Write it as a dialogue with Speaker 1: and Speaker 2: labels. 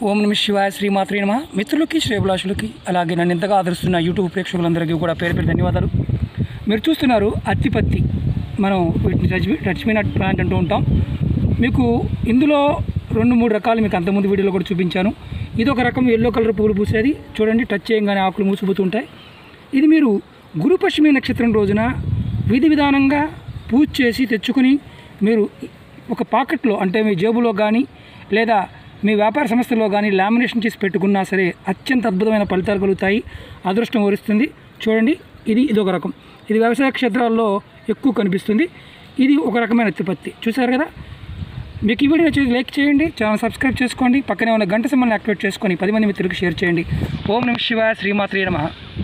Speaker 1: ఓం నమ శివాయ శ్రీమాత్రి నమ మిత్రులకి శ్రేభిలాషులకి అలాగే నన్ను ఇంతగా ఆదరిస్తున్న యూట్యూబ్ ప్రేక్షకులందరికీ కూడా పేరు పేరు ధన్యవాదాలు మీరు చూస్తున్నారు అత్తిపత్తి మనం వీటిని టచ్ టచ్మీనట్ ప్లాంట్ అంటూ ఉంటాం మీకు ఇందులో రెండు మూడు రకాలు మీకు అంతకుముందు వీడియోలో కూడా చూపించాను ఇది ఒక రకం ఎల్లో కలర్ పువ్వులు పూసేది చూడండి టచ్ చేయగానే ఆకులు మూసిపోతుంటాయి ఇది మీరు గురు పశ్చిమి నక్షత్రం రోజున విధి విధానంగా పూజ చేసి తెచ్చుకుని మీరు ఒక పాకెట్లో అంటే మీ జేబులో కానీ లేదా మీ వ్యాపార సంస్థలో కానీ లామినేషన్ చేసి పెట్టుకున్నా సరే అత్యంత అద్భుతమైన ఫలితాలు కలుగుతాయి అదృష్టం వరిస్తుంది చూడండి ఇది ఇది ఒక రకం ఇది వ్యవసాయ క్షేత్రాల్లో ఎక్కువ కనిపిస్తుంది ఇది ఒక రకమైన ఉత్పత్తి చూసారు కదా మీకు ఈ వీడియో నచ్చేది లైక్ చేయండి ఛానల్ సబ్స్క్రైబ్ చేసుకోండి పక్కనే ఉన్న గంట సింబల్ని యాక్టివేట్ చేసుకొని పది మంది మిత్రులకు షేర్ చేయండి ఓం నమ శివాయ శ్రీమాత్రి నమ